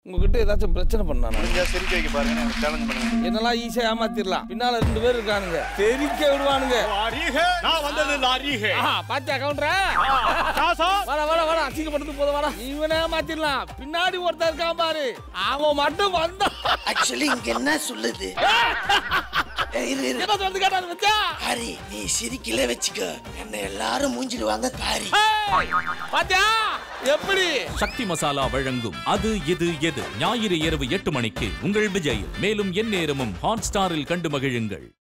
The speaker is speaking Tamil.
உங்ககிட்ட ஏதாச்சும் பிரச்சனை பண்ணானா முடிஞ்சா சிரிக்க வைக்க பாருங்க எனக்கு சேலஞ்ச் பண்ணுங்க என்னெல்லாம் ஈஸியா ஏமாத்திரலாம் பின்னால ரெண்டு பேர் இருக்கானுங்க தெரிக்க விடுவானுங்க நான் வந்தது லாரிஹே ஆஹா, பாத்தியா கவுண்டரா வாடா வாடா வாடா அசிங்கப்பட்டது போதும் வாடா இவனே மாத்திரலாம் பின்னாடி ஒருத்தன் இருக்கான் பாரு அவன் மட்டும் வந்தா ஆக்சுவலி இங்க என்ன சொல்லுது ஏய், இரு இரு என்ன சொல்றது கேட்டாரு வச்சா ஹரி நீ சிரிக்கல வச்சுக்க என்ன எல்லாரும் மூஞ்சிடுவாங்க பாரி பாத்தியா எப்படி சக்தி மசாலா வழங்கும் அது இது எது ஞாயிறு இரவு எட்டு மணிக்கு உங்கள் விஜய் மேலும் எந்நேரமும் ஹாட் ஸ்டாரில் கண்டு மகிழுங்கள்